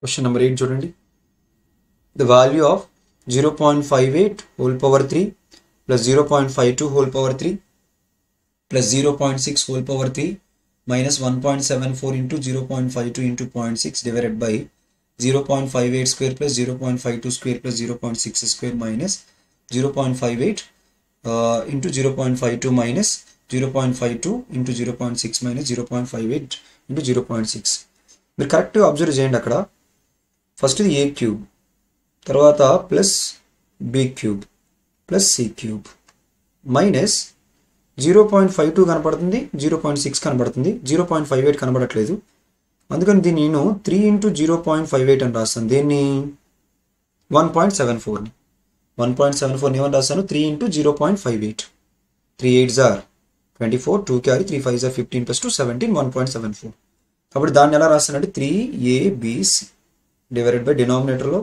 question number eight చూడండి the value of zero point five eight whole power three plus zero point five two whole power three plus zero point six whole power three minus one point seven four into zero point five two into point six divided by zero point five eight square plus zero point five two square plus zero point six square minus zero point five eight into zero point five two minus zero point five two into zero point six minus zero point five eight into zero point six మీరు కరెక్ట్గా observe చేయండి అక్కడ first ఇది A cube తర్వాత plus B cube plus C cube minus zero point five two కనపడుతుంది zero point six కనపడుతుంది zero point five eight కనబడట్లేదు అందుకని దీన్ని నేను three into zero point five eight అని రాస్తాను దీన్ని వన్ పాయింట్ సెవెన్ ఫోర్ని వన్ పాయింట్ సెవెన్ ఫోర్ని ఏమని రాస్తాను three into zero point five eight three eight జార్ twenty four two carry three five జార్ fifteen plus two seventeen one point seven four కాబట్టి దాన్ని ఎలా రాస్తానంటే త్రీ ఏబిసి డివైడెడ్ బై డినామినేటర్లో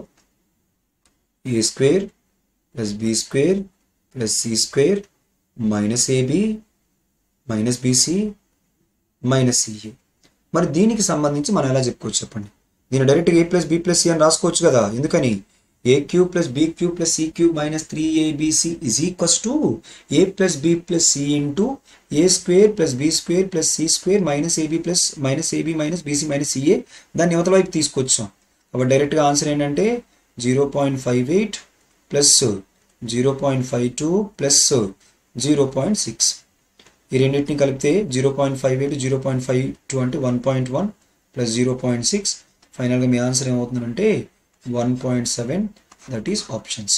A square plus B square plus C square minus AB minus BC minus CA మరి దీనికి సంబంధించి మనం ఎలా చెప్పుకోవచ్చు చెప్పండి దీన్ని డైరెక్ట్గా A plus B plus C అని రాసుకోవచ్చు కదా ఎందుకని A cube plus B cube plus C cube minus three ABC is equals to A plus B plus C into A square plus B square plus C square minus AB plus minus AB minus BC minus CA దాన్ని యువతల వైపు తీసుకొచ్చాం అప్పుడు డైరెక్ట్గా answer ఏంటంటే zero point five eight plus zero point five two plus zero point six ఈ రెండింటిని కలిపితే zero point five eight zero point five two అంటే one point one plus zero point six ఫైనల్గా మీ ఆన్సర్ ఏమవుతుందంటే one point seven that is options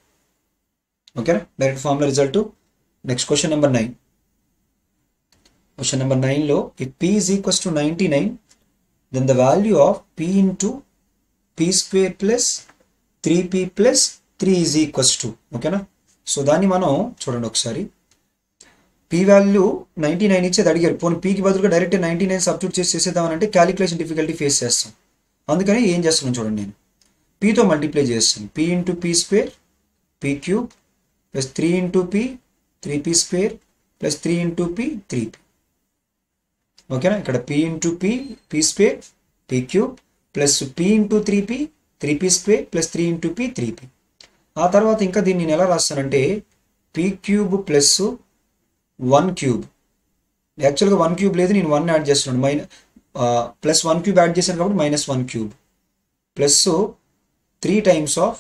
ఓకేనా direct formula result next question number nine క్వశ్చన్ నెంబర్ నైన్లో if P is equals to ninety nine then the value of P into P square plus three P plus three is equals to ఓకేనా so దాన్ని మనం చూడండి ఒకసారి P value ninety nine ఇచ్చేది అడిగారు పోనీ పీకి బదులుగా డైరెక్ట్ నైంటీ నైన్ సబ్స్టిట్యూట్ చేసి చేసేద్దామని క్యాలిక్యులేషన్ డిఫికల్టీ ఫేస్ చేస్తాం అందుకని ఏం చేస్తున్నాను చూడండి నేను పీతో మల్టిప్లై చేస్తాను P into P square P cube plus three into P three P square plus three into P three P ఓకేనా ఇక్కడ P into P P square P cube plus P into three P three P square plus three into P three P ఆ తర్వాత ఇంకా దీన్ని నేను ఎలా రాస్తానంటే P cube plus one cube యాక్చువల్గా వన్ క్యూబ్ లేదు నేను వన్ యాడ్ చేస్తున్నాను minus plus one cube add చేశాను కాబట్టి minus one cube plus three times of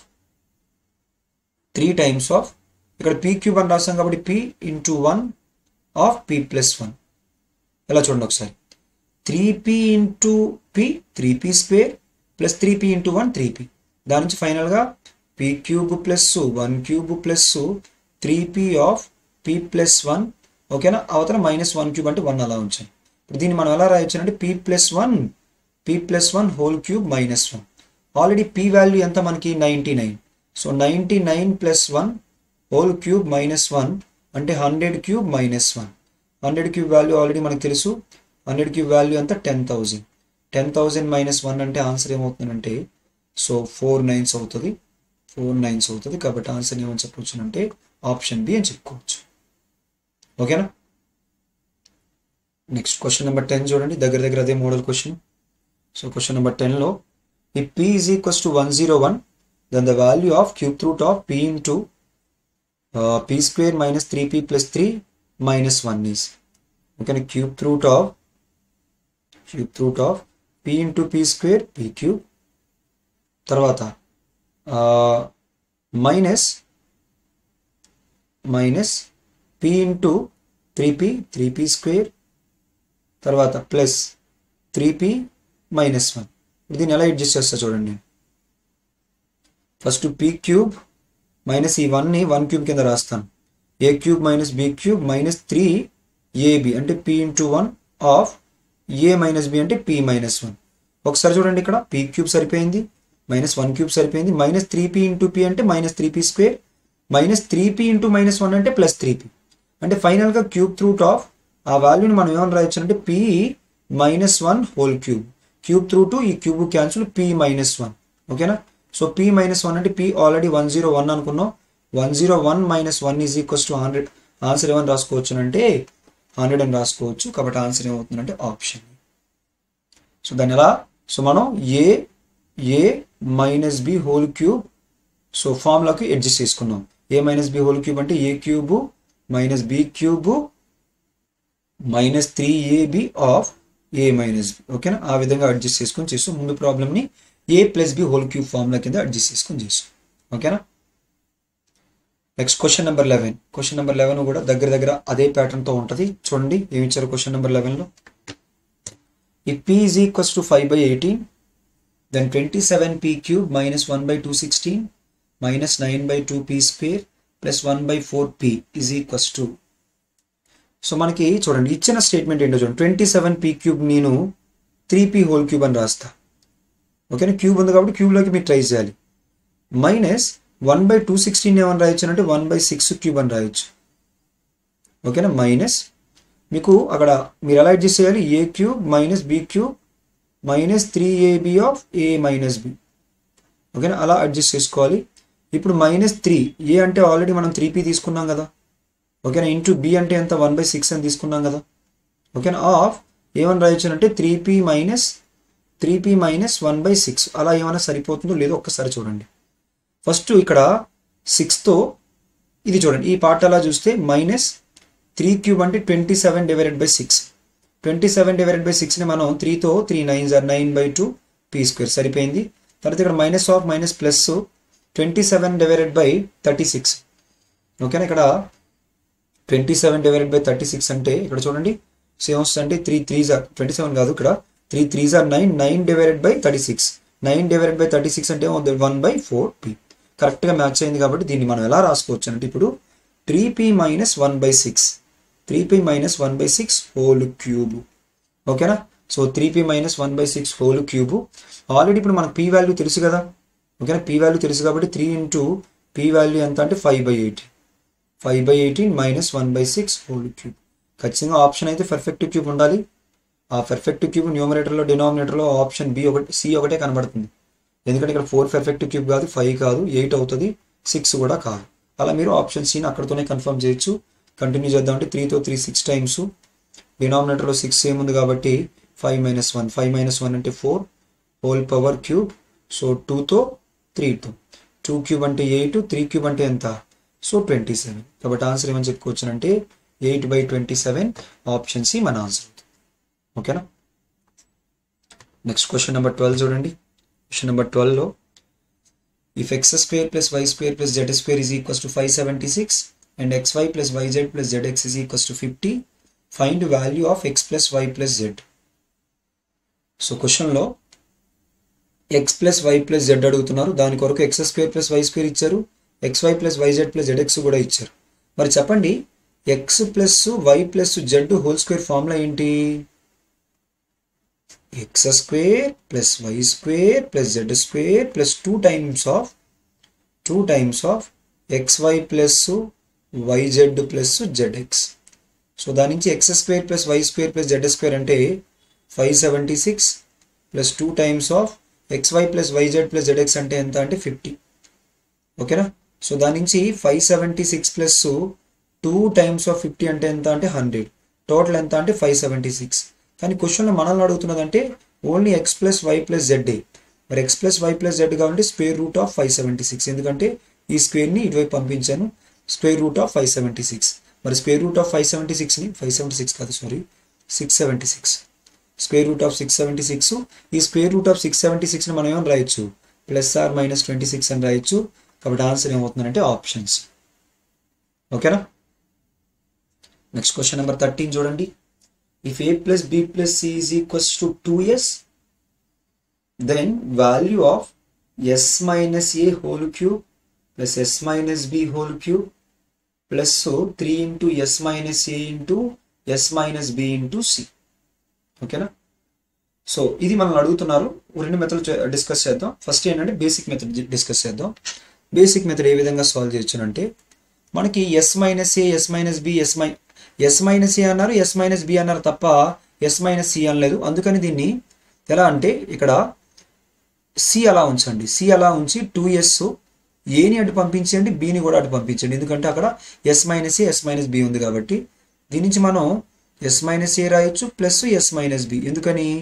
three times of ఇక్కడ పీ క్యూబ్ అని రాస్తాం కాబట్టి P into one of P plus one ఎలా చూడండి ఒకసారి three P into P three P square plus three P into one three P దాని నుంచి ఫైనల్గా P cube plus one cube plus three P of P plus one ఓకేనా అవతల minus one cube అంటే one అలా ఉంచాను ఇప్పుడు దీన్ని మనం ఎలా రాయొచ్చు అంటే P plus one P plus one whole cube minus one already P value ఎంత మనకి ninety nine so ninety nine plus one whole cube minus one అంటే hundred cube minus one hundred cube value already మనకు తెలుసు hundred cube value అంతా ten thousand ten thousand minus one అంటే answer ఏమవుతుందంటే so four nines అవుతుంది four nines అవుతుంది కాబట్టి answer ఏమని చెప్పవచ్చు అంటే ఆప్షన్ బి అని చెప్పుకోవచ్చు ఓకేనా నెక్స్ట్ క్వశ్చన్ నెంబర్ టెన్ చూడండి దగ్గర దగ్గర అదే model question so question number టెన్లో ఈ P is equals to one zero one then the value of cube root of P into P square minus three P plus three minus one is ఓకేనా cube root of cube root of P into P square P cube తర్వాత minus minus P into three P three P square తర్వాత plus three P minus one దీన్ని ఎలా adjust చేస్తా చూడండి నేను first P cube minus ఈ వన్ని one cube కింద రాస్తాను A cube minus B cube minus three AB అంటే P into one of A minus B అంటే పీ మైనస్ వన్ ఒకసారి చూడండి ఇక్కడ పీ క్యూబ్ సరిపోయింది మైనస్ వన్ క్యూబ్ సరిపోయింది minus three P into P అంటే minus three P square minus three P into minus one అంటే plus three P అంటే ఫైనల్గా క్యూబ్ రూట్ ఆఫ్ ఆ వాల్యూని మనం ఏమని రాయొచ్చు అంటే P minus one whole cube cube through to ఈ cube cancel P minus one ఓకేనా సో పీ మైనస్ వన్ అంటే P already one zero one అనుకున్నాం one zero one minus one is equals to hundred answer ఏమని రాసుకోవచ్చు అంటే hundred అని రాసుకోవచ్చు కాబట్టి ఆన్సర్ ఏమవుతుందంటే ఆప్షన్ సో దాని ఎలా సో మనం A A minus B whole cube so ఫార్ములాకి అడ్జస్ట్ చేసుకున్నాం A minus B whole cube అంటే ఏ cube minus B cube minus three AB of A minus B ఓకేనా ఆ విధంగా అడ్జస్ట్ చేసుకొని చేస్తాం ముందు ప్రాబ్లమ్ని A plus B whole cube formula కింద అడ్జస్ట్ చేసుకొని చేస్తాం ఓకేనా next question number eleven question number eleven కూడా దగ్గర దగ్గర అదే ప్యాటర్న్తో ఉంటుంది చూడండి ఏమి ఇచ్చారు క్వశ్చన్ నెంబర్ లెవెన్లో ఈ P is equals to five by eighteen then twenty seven p cube minus one by two sixteen minus nine by two p square plus one by four p is equals to so మనకి చూడండి ఇచ్చిన statement ఏంటో చూడండి twenty seven p cube నేను three p whole cube అని రాస్తా ఓకేనా cube ఉంది కాబట్టి క్యూబ్లోకి మీరు ట్రై చేయాలి minus one by two sixteen ఏమని రాయొచ్చు అంటే వన్ బై సిక్స్ క్యూబ్ అని రాయొచ్చు ఓకేనా మైనస్ మీకు అక్కడ మీరు ఎలా అడ్జస్ట్ చేయాలి a cube minus B cube minus three AB of A minus B ఓకేనా అలా అడ్జస్ట్ చేసుకోవాలి ఇప్పుడు మైనస్ త్రీ ఏ అంటే ఆల్రెడీ మనం త్రీ పీ తీసుకున్నాం కదా ఓకేనా ఇంటూ బి అంటే ఎంత వన్ బై సిక్స్ అని తీసుకున్నాం కదా ఓకేనా ఆఫ్ ఏమని రాయొచ్చు అంటే three P minus three P minus one by six అలా ఏమైనా సరిపోతుందో లేదో ఒక్కసారి చూడండి ఫస్ట్ ఇక్కడ సిక్స్తో ఇది చూడండి ఈ పార్ట్ అలా చూస్తే మైనస్ త్రీ క్యూబ్ అంటే twenty seven divided by six twenty seven divided by సిక్స్ని మనం త్రీతో three nine or nine by two p square సరిపోయింది తర్వాత ఇక్కడ minus of minus plus twenty seven divided by thirty six ఓకేనా ఇక్కడ twenty seven divided by thirty six అంటే ఇక్కడ చూడండి సేమ్ వస్తుంది అంటే త్రీ త్రీ జార్ ట్వంటీ సెవెన్ కాదు ఇక్కడ త్రీ త్రీ జార్ nine nine divided by thirty six nine divided by thirty six అంటే వన్ బై ఫోర్ పీ కరెక్ట్గా మ్యాచ్ అయింది కాబట్టి దీన్ని మనం ఎలా రాసుకోవచ్చు అంటే ఇప్పుడు three P minus one by six three P minus one by six whole cube ఓకేనా so three P minus one by six whole cube already ఇప్పుడు మనకు పీ వాల్యూ తెలుసు కదా ఓకేనా పీ వాల్యూ తెలుసు కాబట్టి త్రీ ఇంటూ పీ వాల్యూ ఎంత అంటే five by eighteen five by eighteen minus one by six whole cube ఖచ్చితంగా ఆప్షన్ అయితే పర్ఫెక్ట్ క్యూబ్ ఉండాలి ఆ పర్ఫెక్ట్ క్యూబ్ న్యూమరేటర్లో డినామినేటర్లో ఆప్షన్ బి ఒకటి సి ఒకటే కనబడుతుంది ఎందుకంటే ఇక్కడ ఫోర్ పర్ఫెక్ట్ క్యూబ్ కాదు ఫైవ్ కాదు ఎయిట్ అవుతుంది సిక్స్ కూడా కాదు అలా మీరు ఆప్షన్ సిని అక్కడతోనే కన్ఫర్మ్ చేయొచ్చు కంటిన్యూ చేద్దామంటే త్రీతో త్రీ సిక్స్ టైమ్స్ డినామినేటర్లో సిక్స్ ఏముంది కాబట్టి five minus one five minus one అంటే four whole power cube so టూతో త్రీతో టూ క్యూబ్ అంటే ఎయిట్ త్రీ క్యూబ్ అంటే ఎంత సో ట్వంటీ సెవెన్ కాబట్టి ఆన్సర్ ఏమని చెప్పుకోవచ్చునంటే eight by twenty seven option C మన ఆన్సర్ ఓకేనా నెక్స్ట్ క్వశ్చన్ నెంబర్ ట్వెల్వ్ చూడండి క్వశ్చన్ నెంబర్ ట్వెల్వ్లో if x square plus y square plus z square is equals to five seventy six and x y plus y z plus z x is equals to fifty find value of x plus y plus z so క్వశ్చన్లో x plus y plus z అడుగుతున్నారు దాని కొరకు x square plus y square ఇచ్చారు x y plus y z plus z x కూడా ఇచ్చారు మరి చెప్పండి x plus y plus z whole square formula ఏంటి x square plus y square plus z square plus two times of two times of x y plus y z plus z x so దాని నుంచి x square plus y square plus z square అంటే five seventy six plus two times of x y plus y z plus z x అంటే ఎంత అంటే fifty ఓకేనా so దాని నుంచి five seventy six plus two times of fifty అంటే ఎంత అంటే హండ్రెడ్ టోటల్ ఎంత అంటే ఫైవ్ సెవెంటీ సిక్స్ కానీ క్వశ్చన్లో మనల్ని అడుగుతున్నదంటే only x plus y plus z మరి x plus y plus z కావాలంటే square root of five seventy six ఎందుకంటే ఈ స్క్వేర్ని ఇటువైపు పంపించాను square root of five seventy six మరి square root of five seventy సిక్స్ని ఫైవ్ సెవెంటీ సిక్స్ కాదు sorry six seventy six square root of six seventy six ఈ square root of six seventy సిక్స్ని మనం ఏమని రాయొచ్చు plus or minus twenty six అని రాయొచ్చు కాబట్టి ఆన్సర్ ఏమవుతుందంటే ఆప్షన్స్ ఓకేనా నెక్స్ట్ క్వశ్చన్ నెంబర్ థర్టీన్ చూడండి if a plus B plus c is equals to two s then value of s minus a whole cube plus s minus B whole cube plus three into s minus a into s minus b into c ఓకేనా so ఇది మనం అడుగుతున్నారు రెండు method discuss చేద్దాం first ఏంటంటే basic method discuss చేద్దాం basic method ఏ విధంగా సాల్వ్ చేయొచ్చు అంటే మనకి s minus a s minus b s మై ఎస్ మైనస్ ఏ అన్నారు ఎస్ మైనస్ బి అన్నారు తప్ప ఎస్ మైనస్ సి అనలేదు అందుకని దీన్ని ఎలా అంటే ఇక్కడ సి అలా ఉంచండి సి అలా ఉంచి టూ ఎస్ ఏని అటు పంపించండి బిని కూడా అటు పంపించండి ఎందుకంటే అక్కడ s minus a s minus b ఉంది కాబట్టి దీని నుంచి మనం ఎస్ మైనస్ ఏ రాయొచ్చు ప్లస్ ఎస్ మైనస్ బి ఎందుకని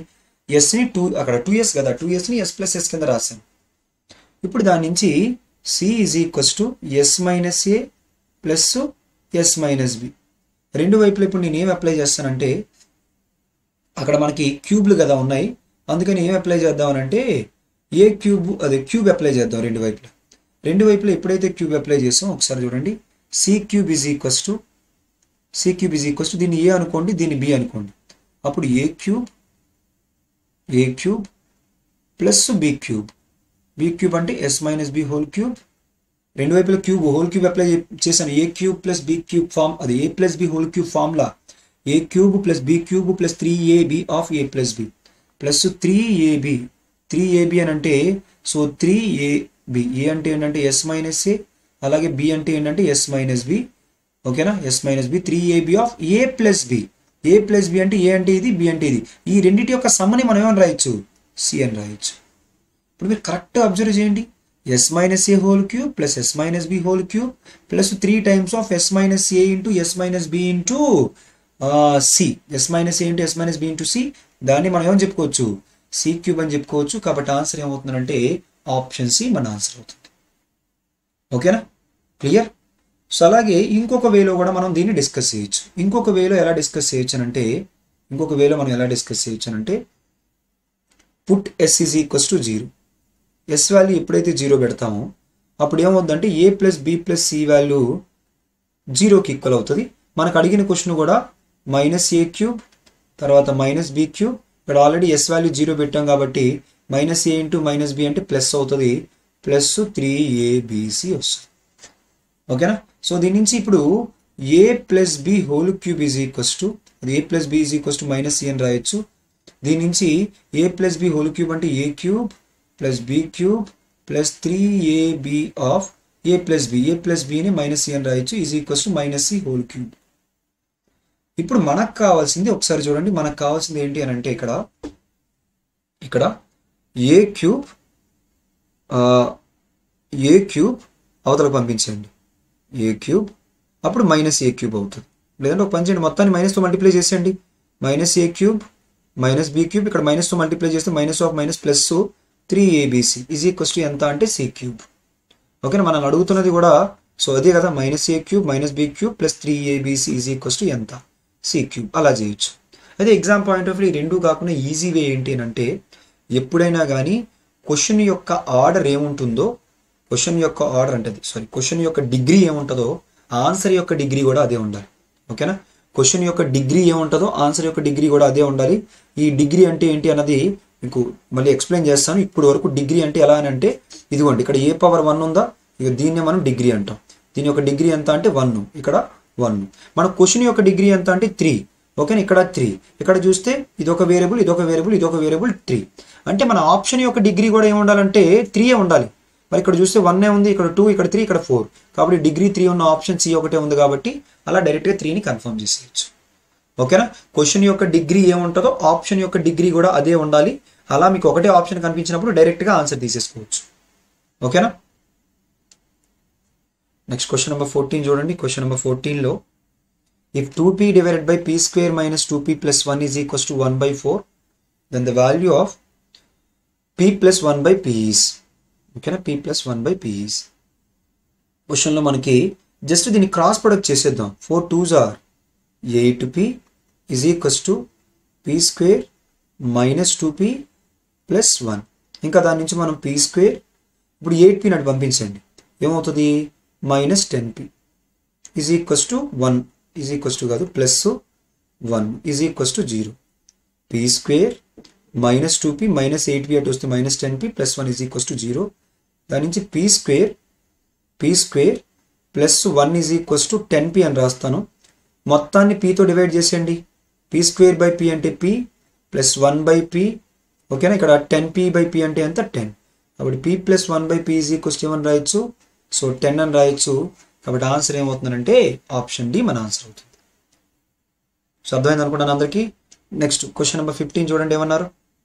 ఎస్ని టూ అక్కడ టూ ఎస్ కదా టూ ఎస్ని ఎస్ ప్లస్ ఎస్ కింద రాశాను ఇప్పుడు దాని నుంచి c is equals to s minus a plus s minus b రెండు వైపులు ఇప్పుడు నేను ఏం అప్లై చేస్తానంటే అక్కడ మనకి క్యూబ్లు కదా ఉన్నాయి అందుకని ఏం అప్లై చేద్దామనంటే ఏ క్యూబ్ అదే క్యూబ్ అప్లై చేద్దాం రెండు వైపులా రెండు వైపులా ఎప్పుడైతే క్యూబ్ అప్లై చేస్తాం ఒకసారి చూడండి c cube is equals to c cube is equals to దీన్ని ఏ అనుకోండి దీన్ని బి అనుకోండి అప్పుడు a cube a cube plus B cube b cube అంటే s minus B whole cube రెండు వైపుల క్యూబ్ హోల్ క్యూబ్ అప్లై చేశాను a cube plus B cube form అది a plus B whole cube formula a cube plus B cube plus three AB of a plus B plus three AB three a b అని అంటే so three AB ఏ అంటే ఏంటంటే s minus ఏ అలాగే b అంటే ఏంటంటే s minus B ఓకేనా s minus b three AB of a plus b a plus b అంటే a అంటే ఇది బి అంటే ఇది ఈ రెండింటి యొక్క సమ్మని మనం ఏమని రాయొచ్చు సి అని రాయొచ్చు ఇప్పుడు మీరు కరెక్ట్ అబ్జర్వ్ చేయండి s minus a whole cube plus s minus B whole cube plus three times of s minus a into s minus b into c s minus a into s minus b into c దాన్ని మనం ఏమని చెప్పుకోవచ్చు C cube అని చెప్పుకోవచ్చు కాబట్టి answer ఏమవుతుందంటే option C మన answer అవుతుంది ఓకేనా క్లియర్ సో అలాగే ఇంకొక వేలో కూడా మనం దీన్ని డిస్కస్ చేయొచ్చు ఇంకొక వేలో ఎలా డిస్కస్ చేయొచ్చు అంటే ఇంకొక వేలో మనం ఎలా డిస్కస్ చేయొచ్చు అంటే put s is equals to zero s value ఎప్పుడైతే జీరో పెడతామో అప్పుడు ఏమవుతుందంటే a plus B plus c value జీరోకి ఈక్వల్ అవుతుంది మనకు అడిగిన క్వశ్చన్ కూడా మైనస్ ఏ క్యూబ్ తర్వాత మైనస్ బి క్యూబ్ ఇక్కడ ఆల్రెడీ ఎస్ వాల్యూ జీరో పెట్టాం కాబట్టి minus a into minus B అంటే ప్లస్ అవుతుంది ప్లస్ త్రీ ఏబిసి వస్తుంది ఓకేనా సో దీని నుంచి ఇప్పుడు a plus B whole cube is equals to అది a plus b is equals to minus c అని రాయొచ్చు దీని నుంచి a plus B whole cube అంటే ఏ cube plus B cube plus three AB of a plus b a plus బిని minus c అని రాయొచ్చు is equals to minus c whole cube ఇప్పుడు మనకు కావాల్సింది ఒకసారి చూడండి మనకు కావాల్సింది ఏంటి అని అంటే ఇక్కడ ఇక్కడ ఏ క్యూబ్ ఏ క్యూబ్ అవతలకు పంపించండి ఏ క్యూబ్ అప్పుడు మైనస్ ఏ క్యూబ్ అవుతుంది లేదంటే ఒక పని చేయండి మొత్తాన్ని మైనస్తో మల్టిప్లై చేసేయండి minus a cube minus b cube ఇక్కడ మైనస్తో మల్టిప్లై చేస్తే minus of minus plus three a b c is equals to ఎంత అంటే సి క్యూబ్ ఓకేనా మనం అడుగుతున్నది కూడా సో అదే కదా minus a cube minus b cube plus three a b c is equals to ఎంత సి క్యూబ్ అలా చేయొచ్చు అదే ఎగ్జామ్ పాయింట్ ఆఫ్ వ్యూ రెండు కాకుండా ఈజీ వే ఏంటి అంటే ఎప్పుడైనా కానీ క్వశ్చన్ యొక్క ఆర్డర్ ఏముంటుందో క్వశ్చన్ యొక్క ఆర్డర్ అంటే సారీ క్వశ్చన్ యొక్క డిగ్రీ ఏముంటుందో ఆన్సర్ యొక్క డిగ్రీ కూడా అదే ఉండాలి ఓకేనా క్వశ్చన్ యొక్క డిగ్రీ ఏముంటుందో ఆన్సర్ యొక్క డిగ్రీ కూడా అదే ఉండాలి ఈ డిగ్రీ అంటే ఏంటి అన్నది మీకు మళ్ళీ ఎక్స్ప్లెయిన్ చేస్తాను ఇప్పుడు వరకు డిగ్రీ అంటే ఎలా అని అంటే ఇదిగోండి ఇక్కడ ఏ పవర్ వన్ ఉందా ఇక దీన్నే మనం డిగ్రీ అంటాం దీని యొక్క డిగ్రీ ఎంత అంటే వన్ ఇక్కడ వన్ మన క్వశ్చన్ యొక్క డిగ్రీ ఎంత అంటే త్రీ ఓకేనా ఇక్కడ త్రీ ఇక్కడ చూస్తే ఇదొక వేరియబుల్ ఇదొక వేరియబుల్ ఇదొక వేరియబుల్ త్రీ అంటే మన ఆప్షన్ యొక్క డిగ్రీ కూడా ఏం ఉండాలంటే త్రీయే ఉండాలి మరి ఇక్కడ చూస్తే వన్ ఉంది ఇక్కడ టూ ఇక్కడ త్రీ ఇక్కడ ఫోర్ కాబట్టి డిగ్రీ త్రీ ఉన్న ఆప్షన్ సి ఒకటే ఉంది కాబట్టి అలా డైరెక్ట్గా త్రీని కన్ఫర్మ్ చేసేయచ్చు ఓకేనా క్వశ్చన్ యొక్క డిగ్రీ ఏముంటుందో ఆప్షన్ యొక్క డిగ్రీ కూడా అదే ఉండాలి అలా మీకు ఒకటే ఆప్షన్ కనిపించినప్పుడు డైరెక్ట్గా ఆన్సర్ తీసేసుకోవచ్చు ఓకేనా నెక్స్ట్ క్వశ్చన్ నెంబర్ ఫోర్టీన్ చూడండి క్వశ్చన్ నెంబర్ ఫోర్టీన్లో if two p divided by p square minus two p plus one is equals to one by four then the value of P plus one by p is ఓకేనా p plus one by p is క్వశ్చన్లో మనకి just దీన్ని cross product చేసేద్దాం four twos or eight p is equals to p square minus two p plus one ఇంకా దాని నుంచి మనం p square ఇప్పుడు ఎయిట్ పీ నాటి పంపించండి ఏమవుతుంది minus ten p is equals to one is equals to కాదు plus one is equals to zero p square minus two p minus eight p అటు వస్తే minus ten p plus one is equals to zero దాని నుంచి p square p square plus one is equals to ten p అని రాస్తాను మొత్తాన్ని పీతో divide చేసేయండి p square by P అంటే P plus one by p ఓకేనా ఇక్కడ టెన్ పీ బై పీ అంటే ఎంత టెన్ కాబట్టి p plus one by p is equals to ఏమని రాయొచ్చు సో టెన్ అని రాయొచ్చు కాబట్టి ఆన్సర్ ఏమవుతుందంటే ఆప్షన్ డి మన ఆన్సర్ అవుతుంది సో అర్థమైంది అనుకుంటాను అందరికీ నెక్స్ట్ క్వశ్చన్ నెంబర్ ఫిఫ్టీన్ చూడండి ఏమన్నారు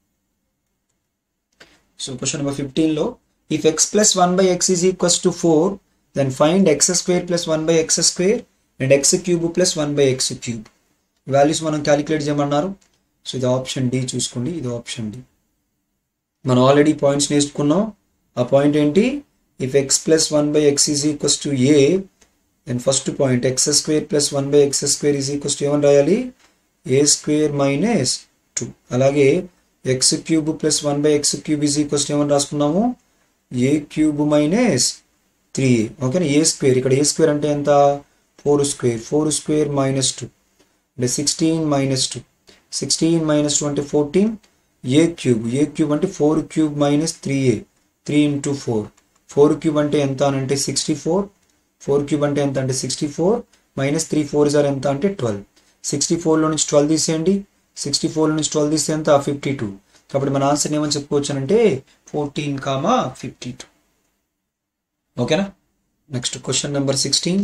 సో క్వశ్చన్ నెంబర్ ఫిఫ్టీన్లో if x plus one by x is equals to four then find x square plus one by x square and x cube plus one by x cube values మనం calculate చేయమన్నారు so ఇది option D చూసుకోండి ఇది option D మనం already points నేర్చుకున్నాం ఆ point ఏంటి if x plus one by x is equals to a then first point x square plus one by x square is equals to ఏమని రాయాలి a square minus two అలాగే x cube plus one by x cube is equals to ఏమని రాసుకున్నాము a cube minus three a ఓకేనా a square ఇక్కడ a square అంటే ఎంత four square four square minus two అంటే sixteen minus two sixteen minus two అంటే fourteen a cube a cube అంటే four cube minus three a three into four four cube అంటే ఎంత అని అంటే సిక్స్టీ ఫోర్ ఫోర్ క్యూబ్ అంటే ఎంత అంటే sixty four minus three four are ఎంత అంటే ట్వెల్వ్ సిక్స్టీ ఫోర్లో నుంచి ట్వెల్వ్ తీసేయండి సిక్స్టీ ఫోర్లో నుంచి ట్వెల్వ్ తీస్తే ఎంత ఫిఫ్టీ టూ కాబట్టి మన ఆన్సర్ ఏమని చెప్పుకోవచ్చు అంటే ఫోర్టీన్ కామా ఫిఫ్టీ టూ ఓకేనా next question number sixteen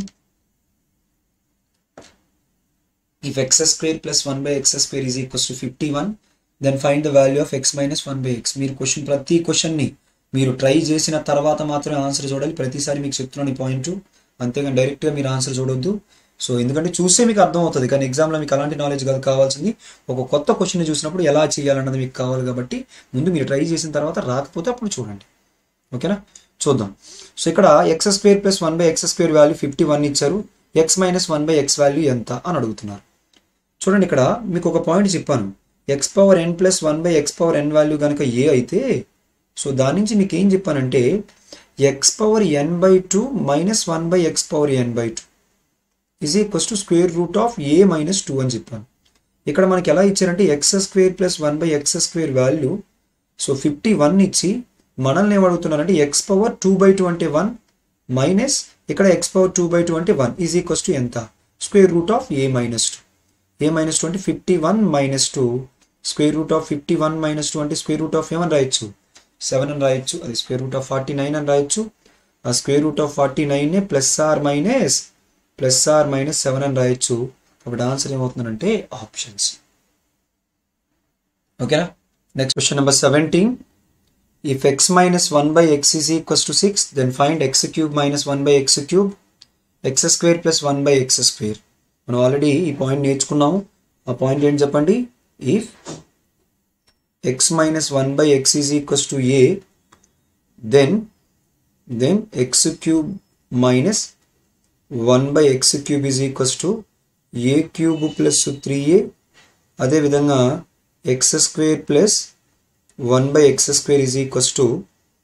if x square plus 1 by x square is equals to 51 then find the value of x minus 1 by x మీరు question ప్రతి క్వశ్చన్ని మీరు ట్రై చేసిన తర్వాత మాత్రమే ఆన్సర్ చూడాలి ప్రతిసారి మీకు చెప్తున్నాను ఈ పాయింట్ అంతేగాని డైరెక్ట్గా మీరు ఆన్సర్ చూడొద్దు సో ఎందుకంటే చూస్తే మీకు అర్థం అవుతుంది కానీ ఎగ్జామ్లో మీకు అలాంటి నాలెడ్జ్ కాదు కావాల్సింది ఒక కొత్త క్వశ్చన్ చూసినప్పుడు ఎలా చేయాలన్నది మీకు కావాలి కాబట్టి ముందు మీరు ట్రై చేసిన తర్వాత రాకపోతే అప్పుడు చూడండి ఓకేనా చూద్దాం సో ఇక్కడ x square plus one by x square value fifty one ఇచ్చారు x minus one by x value ఎంత అని అడుగుతున్నారు చూడండి ఇక్కడ మీకు ఒక పాయింట్ చెప్పాను x power n plus one by x power n value కనుక ఏ అయితే సో దాని నుంచి మీకు ఏం చెప్పానంటే x power n by two minus one by x power n by two is equals to square root of A minus two అని చెప్పాను ఇక్కడ మనకి ఎలా ఇచ్చారంటే x square plus one by x square value so fifty one ఇచ్చి మనల్ని ఏమడుగుతున్నారంటే x power two by two అంటే వన్ మైనస్ ఇక్కడ x power two by two అంటే వన్ ఈజ్ ఈక్వల్స్ టు ఎంత square root of A minus two a minus two అంటే fifty one minus two square root of fifty one minus two అంటే square root of ఏమని రాయొచ్చు seven అని రాయొచ్చు అది square root of forty nine అని రాయొచ్చు ఆ square root of forty nine plus or minus plus or minus seven అని రాయొచ్చు కాబట్టి ఆన్సర్ ఏమవుతుందంటే ఆప్షన్స్ ఓకేనా next question number seventeen if x minus one by x is equals to six then find x cube minus one by x cube x square plus one by x square మనం already ఈ point నేర్చుకున్నాము ఆ point ఏంటి చెప్పండి if x minus one by x is equals to a then then x cube minus one by x cube is equals to a cube plus three a అదేవిధంగా x square plus one by x square is equals to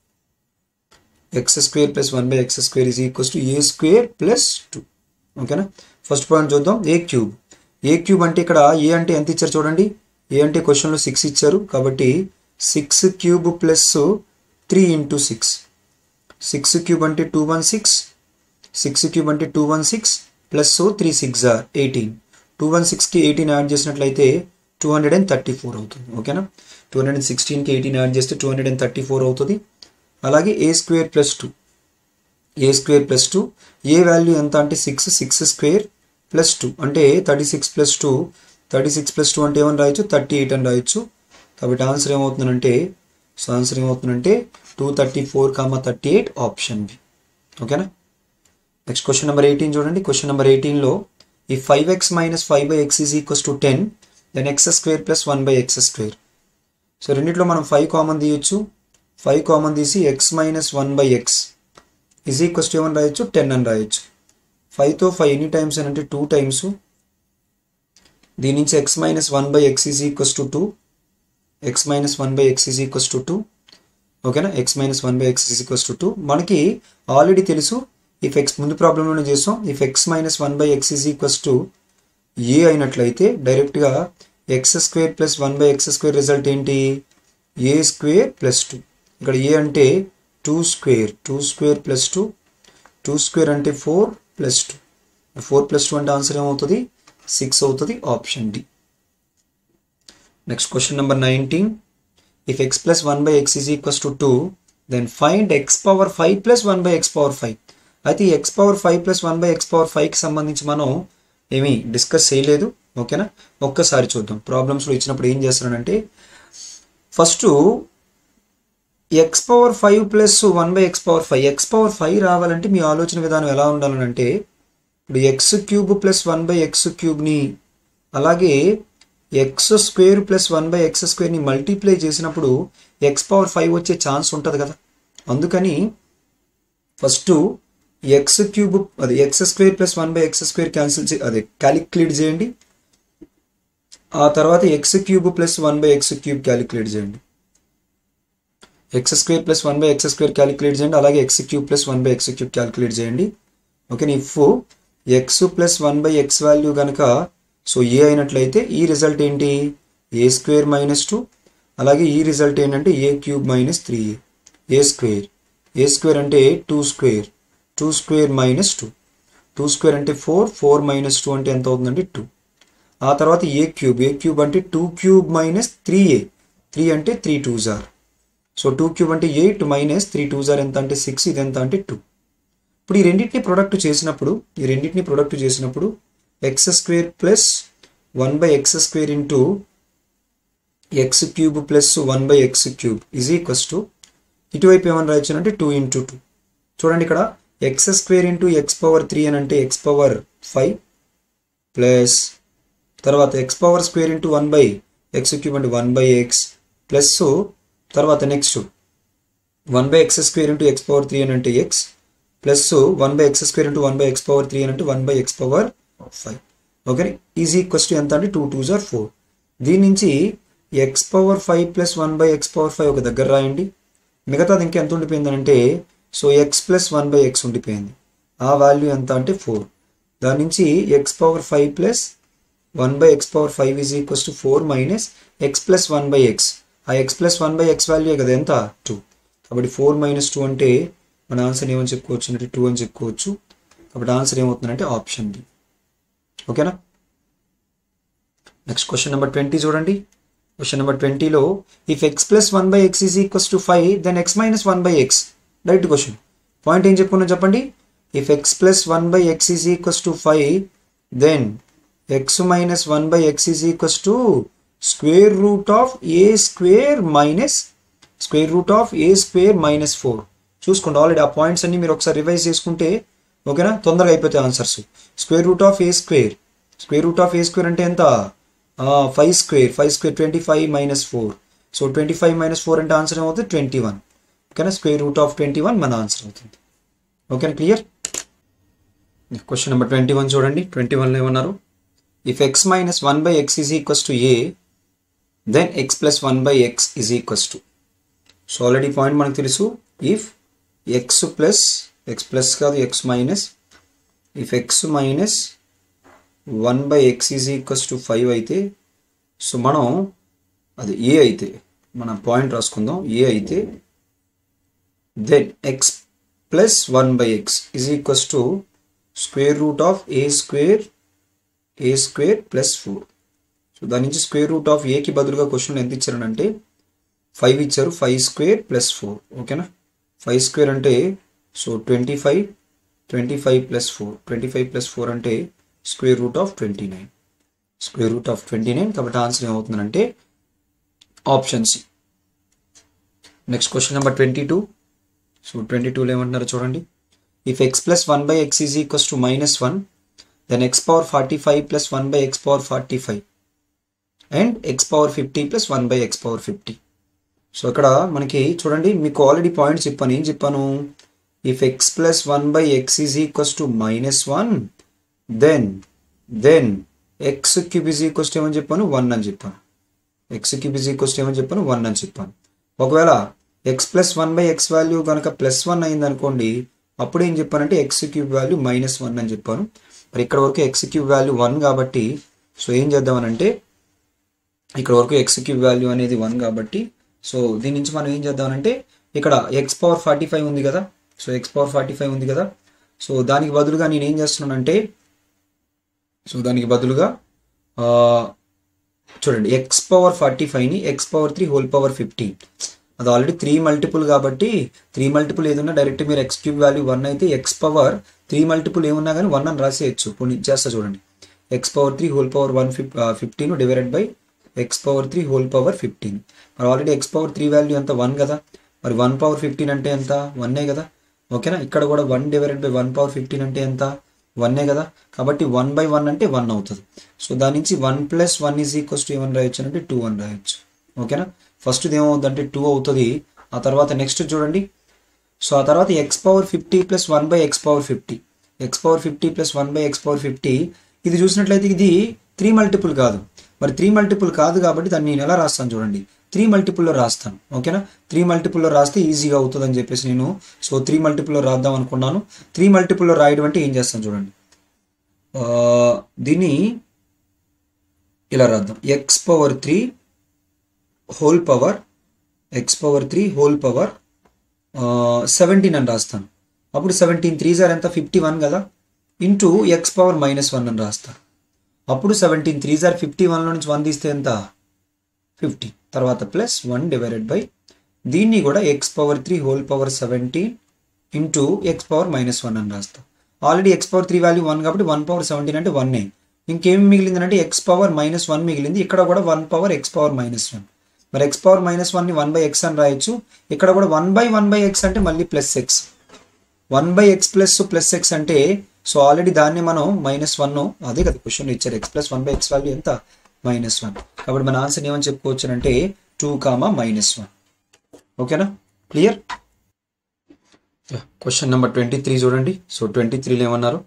x square plus one by x square is equals to a square plus two ఓకేనా first point చూద్దాం a cube a cube అంటే ఇక్కడ a అంటే ఎంత ఇచ్చారు చూడండి ఏ అంటే క్వశ్చన్లో సిక్స్ ఇచ్చారు కాబట్టి six cube plus three into six six cube అంటే two one six six cube అంటే two one six plus three six or eighteen two one సిక్స్కి ఎయిటీన్ యాడ్ చేసినట్లయితే two hundred and thirty four అవుతుంది ఓకేనా two hundred and సిక్స్టీన్కి eighteen add చేస్తే two hundred and thirty four అవుతుంది అలాగే a square plus two a square plus two a value ఎంత అంటే six six square plus two అంటే thirty six plus two thirty six plus two అంటే ఏమని రాయొచ్చు థర్టీ ఎయిట్ అని రాయొచ్చు కాబట్టి ఆన్సర్ ఏమవుతుందంటే సో ఆన్సర్ ఏమవుతుందంటే two thirty four comma thirty eight option B ఓకేనా నెక్స్ట్ క్వశ్చన్ నెంబర్ ఎయిటీన్ చూడండి క్వశ్చన్ నెంబర్ ఎయిటీన్లో ఈ five x minus five by x is equals to ten then x square plus one by x square so రెండిట్లో మనం five common తీయొచ్చు five common తీసి x minus one by x is equals to ఏమని రాయొచ్చు ten అని రాయొచ్చు ఫైవ్తో five ఎన్ని times అని అంటే టూ టైమ్స్ దీని నుంచి x minus one by x is equals to two x minus one by x is equals to two ఓకేనా x minus one by x is equals to two మనకి already తెలుసు if x ముందు ప్రాబ్లంలోనే చేసాం if x minus one by x is equals to a అయినట్లయితే డైరెక్ట్గా x square plus one by x square result ఏంటి a square plus two ఇక్కడ a అంటే two square two square plus two two square అంటే four plus two four plus two అంటే answer ఏమవుతుంది six అవుతుంది option D next question number nineteen if x plus one by x is equals to two then find x power five plus one by x power five అయితే ఈ x power five plus one by x power ఫైవ్కి సంబంధించి మనం ఏమీ discuss చేయలేదు ఓకేనా ఒక్కసారి చూద్దాం ప్రాబ్లమ్స్లో ఇచ్చినప్పుడు ఏం చేస్తున్నానంటే first x power five plus one by x power five x power five రావాలంటే మీ ఆలోచన విధానం ఎలా ఉండాలనంటే ఇప్పుడు x cube plus one by x క్యూబ్ని అలాగే x square plus one by x స్క్వేర్ని మల్టిప్లై చేసినప్పుడు ఎక్స్ పవర్ ఫైవ్ వచ్చే ఛాన్స్ ఉంటుంది కదా అందుకని ఫస్ట్ ఎక్స్ క్యూబ్ అది x square plus one by x square cancel చే అదే క్యాలిక్యులేట్ చేయండి ఆ తర్వాత x cube plus one by x cube calculate చేయండి x square plus one by x square calculate చేయండి అలాగే x cube plus one by x cube calculate చేయండి okay if x plus one by x value కనుక so a అయినట్లయితే ఈ result ఏంటి a square minus two అలాగే ఈ result ఏంటంటే a cube minus three a square a square అంటే two square two square minus two two square అంటే four four minus two అంటే ఎంత అవుతుందంటే టూ ఆ తర్వాత ఏ క్యూబ్ ఏ క్యూబ్ అంటే two cube minus three a three అంటే three two are so two cube అంటే eight minus three two are ఎంత అంటే సిక్స్ ఇది ఎంత అంటే టూ ఇప్పుడు ఈ రెండింటిని ప్రొడక్ట్ చేసినప్పుడు ఈ రెండింటిని ప్రొడక్ట్ చేసినప్పుడు x square plus one by x square into x cube plus one by x cube is equals to ఇటువైపు ఏమని రాయొచ్చు అంటే టూ ఇంటూ టూ చూడండి ఇక్కడ x square into x power three అని అంటే ఎక్స్ పవర్ ఫైవ్ ప్లస్ తర్వాత x power square into one by x cube అంటే వన్ బై ఎక్స్ ప్లస్ తర్వాత next one by x square into x power three అని అంటే X plus one by x square into one by x power three అని అంటే one by x power five okay is equals to ఎంత అంటే two two are four దీని నుంచి x power five plus one by x power five ఒక దగ్గర రాయండి మిగతాది ఇంకా ఎంత ఉండిపోయిందంటే so x plus one by x ఉండిపోయింది ఆ వాల్యూ ఎంత అంటే ఫోర్ దాని నుంచి x power five plus one by x power five is equals to four minus x plus one by x ఆ x plus one by x value కదా ఎంత two కాబట్టి ఫోర్ మైనస్ టూ అంటే మన ఆన్సర్ ఏమని చెప్పుకోవచ్చు అంటే టూ అని చెప్పుకోవచ్చు కాబట్టి ఆన్సర్ ఏమవుతుందంటే ఆప్షన్ డి ఓకేనా నెక్స్ట్ క్వశ్చన్ నెంబర్ ట్వంటీ చూడండి క్వశ్చన్ నెంబర్ ట్వంటీలో if x plus one by x is equals to five then x minus one by x direct question point ఏం చెప్పుకున్నా చెప్పండి if x plus one by x is equals to five then x minus one by x is equals to square root of a square minus square root of a square minus four చూసుకోండి already ఆ points అన్ని మీరు ఒకసారి revise చేసుకుంటే ఓకేనా తొందరగా అయిపోతాయి answers square root of a square square root of a square అంటే ఎంత five square five square twenty five minus four so twenty five minus four అంటే ఆన్సర్ ఏమవుతుంది ట్వంటీ వన్ ఓకేనా square root of twenty one మన answer అవుతుంది ఓకేనా clear question number twenty one చూడండి twenty వన్లో ఏమన్నారు if x minus one by x is equals to a then x plus one by x is equals to so already point మనకు తెలుసు if x plus x plus కాదు x minus if x minus one by x is equals to five అయితే so మనం అది a అయితే మన point రాసుకుందాం a అయితే then x plus one by x is equals to square root of a square a square plus four so దాని నుంచి square root of ఏకి బదులుగా క్వశ్చన్ ఎంత ఇచ్చారనంటే ఫైవ్ ఇచ్చారు ఫైవ్ స్క్వేర్ ప్లస్ ఫోర్ ఓకేనా ఫైవ్ స్క్వేర్ అంటే so twenty five twenty five plus four twenty five plus four అంటే square root of twenty nine square root of twenty nine కాబట్టి answer ఏమవుతుందంటే option C next question number twenty two so twenty టూలో ఏమంటున్నారో చూడండి if x plus one by x is equals to minus one then x power forty five plus one by x power forty five and x power fifty plus one by x power fifty so ఇక్కడ మనకి చూడండి మీకు already points చెప్పాను ఏం చెప్పాను if x plus one by x is equals to minus one then then x cube is equals to ఏమని చెప్పాను one అని చెప్పాను x cube is equals to ఏమని చెప్పాను వన్ అని చెప్పాను ఒకవేళ x plus one by x value కనుక ప్లస్ వన్ అయింది అనుకోండి అప్పుడు ఏం చెప్పానంటే x cube value minus one అని చెప్పాను మరి ఇక్కడ వరకు ఎక్స్ క్యూబ్ వాల్యూ వన్ కాబట్టి సో ఏం చేద్దామనంటే ఇక్కడ వరకు ఎక్స్ క్యూబ్ వాల్యూ అనేది వన్ కాబట్టి సో దీని నుంచి మనం ఏం చేద్దామంటే ఇక్కడ ఎక్స్ పవర్ ఫార్టీ ఫైవ్ ఉంది కదా so x power forty five ఉంది కదా సో దానికి బదులుగా నేను ఏం చేస్తున్నానంటే సో దానికి బదులుగా ఆ, చూడండి ఎక్స్ పవర్ ఫార్టీ ఫైవ్ని x power three whole power fifteen అది ఆల్రెడీ త్రీ మల్టిపుల్ కాబట్టి త్రీ మల్టిపుల్ ఏదన్నా డైరెక్ట్ మీరు ఎక్స్ క్యూబ్ వాల్యూ వన్ అయితే ఎక్స్ పవర్ త్రీ మల్టిపుల్ ఏమున్నా కానీ వన్ అని రాసేయచ్చు ఇప్పుడు నేను చేస్తా చూడండి x power three whole power one fif fifteen divided by x power three whole power fifteen మరి already x power three value ఎంత వన్ కదా మరి వన్ పవర్ ఫిఫ్టీన్ అంటే ఎంత వన్నే కదా ఓకేనా ఇక్కడ కూడా one divided by one power fifteen అంటే ఎంత వన్నే కదా కాబట్టి వన్ బై వన్ అంటే వన్ అవుతుంది సో దాని నుంచి one plus one is equals to ఏమని రాయొచ్చు అంటే టూ అని రాయొచ్చు ఓకేనా ఫస్ట్ ఏమవుతుందంటే టూ అవుతుంది ఆ తర్వాత నెక్స్ట్ చూడండి సో ఆ తర్వాత x power fifty plus one by x power fifty x power fifty plus one by x power fifty ఇది చూసినట్లయితే ఇది త్రీ మల్టిపుల్ కాదు మరి త్రీ మల్టిపుల్ కాదు కాబట్టి దాన్ని నేను ఎలా రాస్తాను చూడండి త్రీ మల్టిపుల్లో రాస్తాను ఓకేనా త్రీ మల్టిపుల్లో రాస్తే ఈజీగా అవుతుందని చెప్పేసి నేను సో త్రీ మల్టిపుల్లో రాద్దాం అనుకున్నాను త్రీ మల్టిపుల్లో రాయడం అంటే ఏం చేస్తాను చూడండి ఆ, దీన్ని ఇలా రాద్దాం x power three whole power x power three whole power seventeen అని రాస్తాను అప్పుడు సెవెంటీన్ త్రీ జార్ ఎంత ఫిఫ్టీ వన్ కదా into x power minus one అని రాస్తాను అప్పుడు సెవెంటీన్ త్రీ జార్ ఫిఫ్టీ వన్లో నుంచి వన్ తీస్తే ఎంత ఫిఫ్టీ తర్వాత ప్లస్ వన్ డివైడెడ్ బై దీన్ని కూడా x power three whole power seventeen into x power minus one అని రాస్తాం already x power three value one కాబట్టి వన్ పవర్ సెవెంటీన్ అంటే వన్నే ఇంకేం మిగిలిందంటే ఎక్స్ పవర్ మైనస్ వన్ మిగిలింది ఇక్కడ కూడా one power x power minus one మరి ఎక్స్ పవర్ మైనస్ వన్ని వన్ బై ఎక్స్ అని రాయొచ్చు ఇక్కడ కూడా one by one by x అంటే మళ్ళీ plus x one by x plus plus X అంటే సో ఆల్రెడీ దాన్ని మనం మైనస్ వన్ అదే కదా క్వశ్చన్ ఇచ్చారు x plus one by x value ఎంత మైనస్ వన్ కాబట్టి మన ఆన్సర్ ఏమని చెప్పుకోవచ్చు అంటే టూ కామా మైనస్ వన్ ఓకేనా clear question number twenty three చూడండి సో ట్వంటీ త్రీలో ఏమన్నారు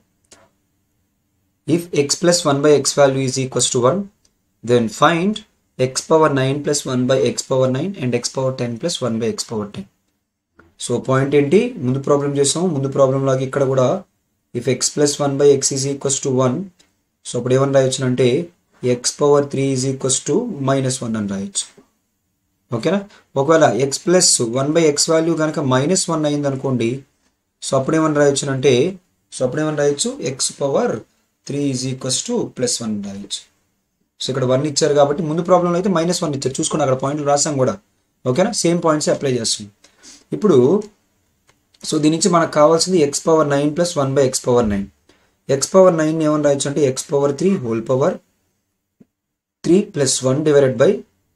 if x plus one by x value is equals to one then find x power nine plus one by x power nine and x power ten plus one by x power ten so point ఏంటి ముందు problem చేసాము ముందు problem లాగా ఇక్కడ కూడా if x plus one by x is equals to one so అప్పుడు ఏమని రాయొచ్చు అంటే x power three is equals to minus one అని రాయొచ్చు ఓకేనా ఒకవేళ x plus one by x value కనుక మైనస్ వన్ అయింది అనుకోండి సో అప్పుడు ఏమని రాయొచ్చు అంటే సో అప్పుడు ఏమని రాయొచ్చు x power three is equals to plus one రాయొచ్చు సో ఇక్కడ వన్ ఇచ్చారు కాబట్టి ముందు ప్రాబ్లంలో అయితే మైనస్ వన్ ఇచ్చారు చూసుకోండి అక్కడ పాయింట్లు రాసాం కూడా ఓకేనా సేమ్ పాయింట్స్ అప్లై చేస్తుంది ఇప్పుడు సో దీని నుంచి మనకు కావాల్సింది x power nine plus one by x power nine x power nine ఏమని రాయొచ్చు అంటే x power three whole power three plus one divided by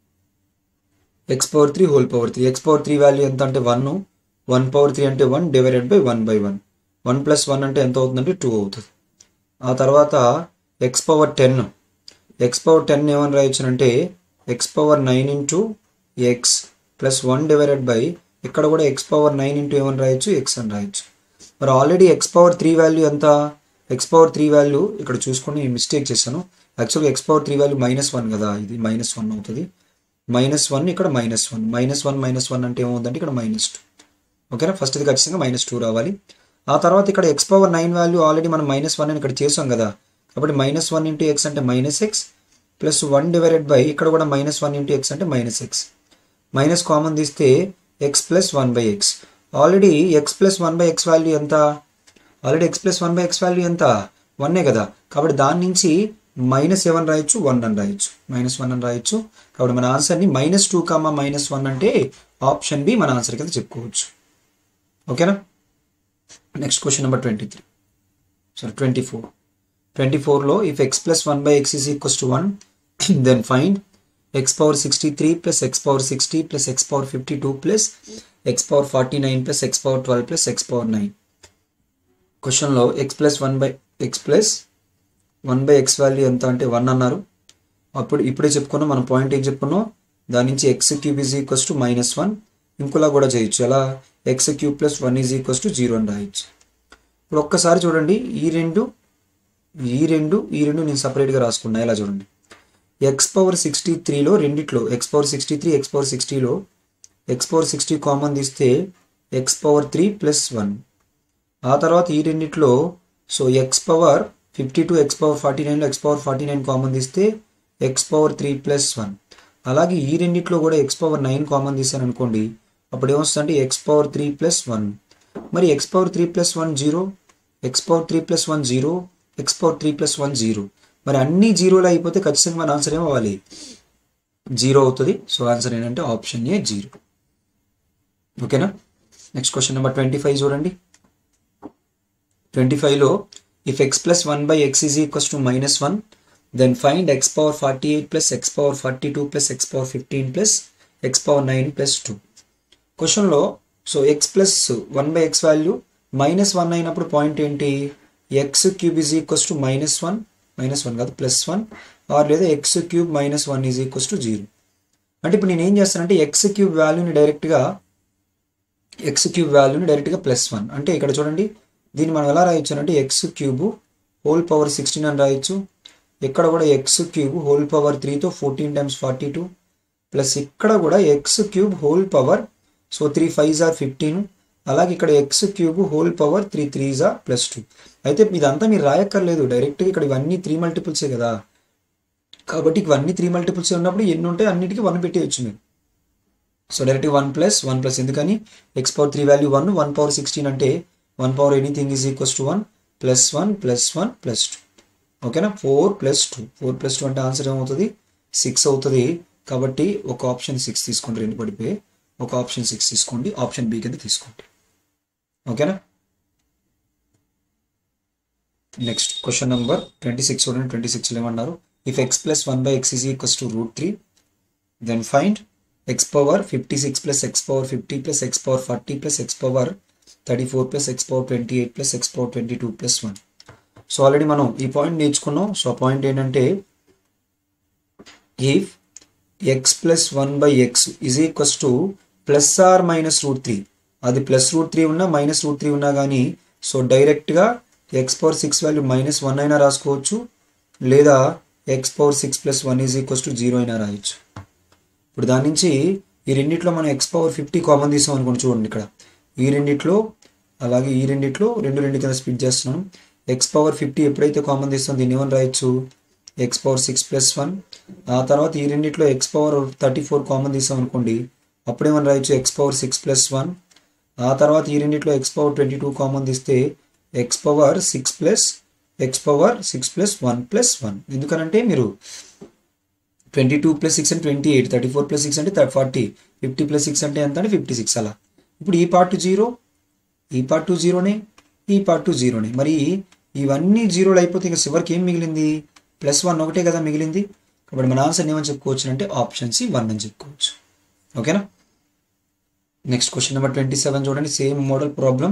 x power three whole power three x power three value ఎంత అంటే one one power three అంటే one divided by one by one one plus one అంటే ఎంత అవుతుందంటే two అవుతుంది ఆ తర్వాత x power ten x power ten ఏమని రాయొచ్చు అంటే x power nine into x plus one divided by ఇక్కడ కూడా ఎక్స్ పవర్ నైన్ ఇంటూ ఏమని రాయొచ్చు ఎక్స్ అని రాయొచ్చు మరి already x power three value ఎంత ఎక్స్ పవర్ త్రీ వాల్యూ ఇక్కడ చూసుకొని మిస్టేక్ చేశాను యాక్చువల్గా x power three value minus one కదా ఇది మైనస్ వన్ అవుతుంది మైనస్ వన్ ఇక్కడ minus one minus one minus one అంటే ఏమవుతుందంటే ఇక్కడ మైనస్ టూ ఓకేనా ఫస్ట్ ఇది ఖచ్చితంగా మైనస్ టూ రావాలి ఆ తర్వాత ఇక్కడ x power nine value already మనం మైనస్ వన్ అని ఇక్కడ చేసాం కదా కాబట్టి మైనస్ వన్ ఇంటూ ఎక్స్ అంటే minus x plus one divided by ఇక్కడ కూడా మైనస్ వన్ ఇంటూ ఎక్స్ అంటే మైనస్ ఎక్స్ మైనస్ కామన్ తీస్తే x plus one by x already x plus one by x value ఎంత already x plus one by x value ఎంత వన్నే కదా కాబట్టి దాని నుంచి మైనస్ ఏమని రాయొచ్చు వన్ అని రాయొచ్చు మైనస్ వన్ అని రాయొచ్చు కాబట్టి మన ఆన్సర్ని minus two comma minus one అంటే ఆప్షన్ బి మన ఆన్సర్ కింద చెప్పుకోవచ్చు ఓకేనా next question number twenty three sorry twenty four twenty ఫోర్లో if x plus one by x is equals to one then find x power sixty three plus x power sixty plus x power fifty two plus x power forty nine plus x power twelve plus x power nine క్వశ్చన్లో x plus one by x plus one by x value ఎంత అంటే one అన్నారు అప్పుడు ఇప్పుడే చెప్పుకున్నాం మన point ఏం చెప్పుకున్నాం దాని నుంచి x cube is equals to minus one ఇంకోలా కూడా చేయొచ్చు ఎలా x cube plus one is equals to zero అని రాయొచ్చు ఇప్పుడు ఒక్కసారి చూడండి ఈ రెండు ఈ రెండు ఈ రెండు నేను సపరేట్గా రాసుకున్నా ఇలా చూడండి ఎక్స్ పవర్ సిక్స్టీ త్రీలో రెండిట్లో x power sixty three x power సిక్స్టీలో ఎక్స్ పవర్ సిక్స్టీ కామన్ తీస్తే x power three plus one ఆ తర్వాత ఈ రెండిట్లో so x power fifty two x power forty నైన్లో x power forty nine common తీస్తే x power three plus one అలాగే ఈ రెండిట్లో కూడా ఎక్స్ పవర్ నైన్ కామన్ తీసాను అనుకోండి అప్పుడు ఏమొస్తుందంటే x power three plus one మరి x power three plus one zero x power three plus one zero x power three plus one zero మరి అన్ని జీరోలు అయిపోతే ఖచ్చితంగా మన ఆన్సర్ ఏమో అవ్వాలి జీరో అవుతుంది సో ఆన్సర్ ఏంటంటే ఆప్షన్ ఏ జీరో ఓకేనా next question number twenty five చూడండి ట్వంటీ ఫైవ్లో if x plus one by x is equals to minus one then find x power forty eight plus x power forty two plus x power fifteen plus x power nine plus two క్వశ్చన్లో so x plus one by x value minus one అయినప్పుడు point ఏంటి x cube is equals to minus one minus one కాదు plus one or లేదా x cube minus one is equals to zero అంటే ఇప్పుడు నేను ఏం చేస్తానంటే ఎక్స్ క్యూబ్ వాల్యూని డైరెక్ట్గా ఎక్స్ క్యూబ్ వాల్యూని డైరెక్ట్గా ప్లస్ వన్ అంటే ఇక్కడ చూడండి దీన్ని మనం ఎలా రాయొచ్చు అంటే x cube whole power sixteen అని రాయొచ్చు ఇక్కడ కూడా ఎక్స్ క్యూబ్ హోల్ పవర్ త్రీతో fourteen times forty two plus ఇక్కడ కూడా x cube whole power so three five or fifteen అలాగే ఇక్కడ x cube whole power three three or plus two అయితే ఇదంతా మీరు రాయక్కర్లేదు డైరెక్ట్గా ఇక్కడ ఇవన్నీ త్రీ మల్టిపుల్సే కదా కాబట్టి ఇవన్నీ త్రీ మల్టిపుల్స్ ఉన్నప్పుడు ఎన్ని ఉంటాయి అన్నిటికీ వన్ పెట్టేయచ్చు మీరు so direct one plus one plus ఎందుకని x power three value one one power sixteen అంటే one power anything is equals to one plus one plus one plus two ఓకేనా four plus two four plus two అంటే answer ఏమవుతుంది six అవుతుంది కాబట్టి ఒక option six తీసుకోండి రెండు పడిపోయి ఒక ఆప్షన్ సిక్స్ తీసుకోండి ఆప్షన్ బి కింద తీసుకోండి ఓకేనా next question number twenty six చూడండి ట్వంటీ సిక్స్లో ఏమన్నారు if x plus one by x is equals to root three then find x power fifty six plus x power fifty plus x power forty plus x power thirty four plus x power twenty eight plus x power twenty two plus one so already మనం ఈ point నేర్చుకున్నాం so ఆ point ఏంటంటే if x plus one by x is equals to plus or minus root three అది plus root three ఉన్నా minus root three ఉన్నా కానీ so డైరెక్ట్గా x power six value minus one అయినా రాసుకోవచ్చు లేదా x power six plus one is equals to zero అయినా రాయొచ్చు ఇప్పుడు దాని నుంచి ఈ రెండిట్లో మనం ఎక్స్ పవర్ ఫిఫ్టీ కామన్ తీసాం అనుకోండి చూడండి ఇక్కడ ఈ రెండిట్లో అలాగే ఈ రెండిట్లో రెండు రెండు కింద స్ప్లిట్ చేస్తున్నాం ఎక్స్ పవర్ ఫిఫ్టీ ఎప్పుడైతే కామన్ తీస్తాం దీన్ని ఏమని రాయొచ్చు x power six plus one ఆ తర్వాత ఈ రెండిట్లో x power thirty four common తీసాం అనుకోండి అప్పుడేమని రాయొచ్చు x power six plus one ఆ తర్వాత ఈ రెండిట్లో x power twenty two common తీస్తే x power six plus x power six plus one plus one ఎందుకనంటే మీరు ట్వంటీ టూ ప్లస్ సిక్స్ అంటే twenty eight thirty four plus six అంటే forty fifty plus six అంటే ఎంత అంటే ఫిఫ్టీ సిక్స్ అలా ఇప్పుడు ఈ పార్ట్ జీరో ఈ పార్ట్ టూ జీరోనే ఈ పార్ట్ టూ జీరోనే మరి ఇవన్నీ జీరోలు అయిపోతే ఇంకా చివరికి ఏం మిగిలింది ప్లస్ వన్ ఒకటే కదా మిగిలింది కాబట్టి మన ఆన్సర్ ఏమని చెప్పుకోవచ్చు అంటే ఆప్షన్ సి వన్ అని చెప్పుకోవచ్చు ఓకేనా next question number twenty seven చూడండి same model problem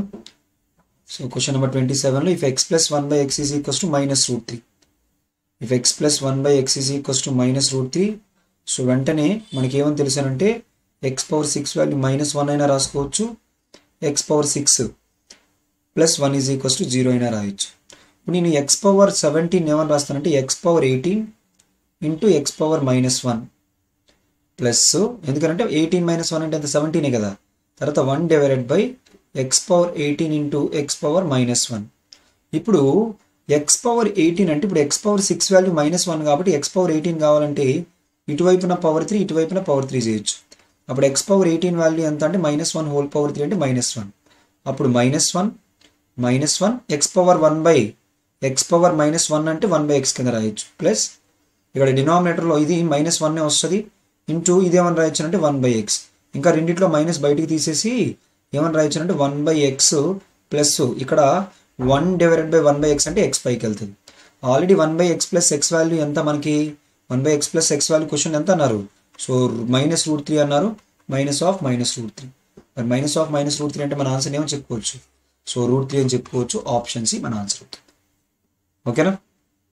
so question number twenty సెవెన్లో if x plus one by x is equals to minus root three if x plus one by x is equals to minus root three so వెంటనే మనకి ఏమని తెలుసానంటే x power six value minus one అయినా రాసుకోవచ్చు x power six plus one is equals to zero అయినా రాయొచ్చు ఇప్పుడు నేను ఎక్స్ పవర్ సెవెంటీన్ ఏమని రాస్తానంటే x power eighteen into x power minus one plus ఎందుకంటే ఎయిటీన్ మైనస్ వన్ అంటే అంత సెవెంటీనే కదా తర్వాత one divided by x power eighteen into x power minus one ఇప్పుడు ఎక్స్ పవర్ ఎయిటీన్ అంటే ఇప్పుడు x power six value minus one కాబట్టి ఎక్స్ పవర్ ఎయిటీన్ కావాలంటే ఇటువైపున పవర్ త్రీ ఇటువైపున పవర్ త్రీ చేయొచ్చు అప్పుడు ఎక్స్ పవర్ ఎయిటీన్ వాల్యూ ఎంత అంటే minus one whole power three అంటే మైనస్ వన్ అప్పుడు minus one minus one x power one by x power minus one అంటే వన్ బై ఎక్స్ కింద రాయొచ్చు ప్లస్ ఇక్కడ డినామినేటర్లో ఇది మైనస్ వన్నే వస్తుంది ఇంటూ ఇదేమని రాయొచ్చు అంటే వన్ బై ఎక్స్ ఇంకా రెండిట్లో మైనస్ బయటికి తీసేసి ఏమని రాయొచ్చు అంటే వన్ బై ఎక్స్ ప్లస్ ఇక్కడ one divided by one by x అంటే ఎక్స్ పైకి వెళ్తుంది already one by x plus x value ఎంత మనకి one by x plus x value question ఎంత అన్నారు సో మైనస్ రూట్ త్రీ అన్నారు minus of minus root three మరి minus of minus root three అంటే మన ఆన్సర్ ఏమో చెప్పుకోవచ్చు సో రూట్ త్రీ అని చెప్పుకోవచ్చు ఆప్షన్ సి మన ఆన్సర్ అవుతుంది ఓకేనా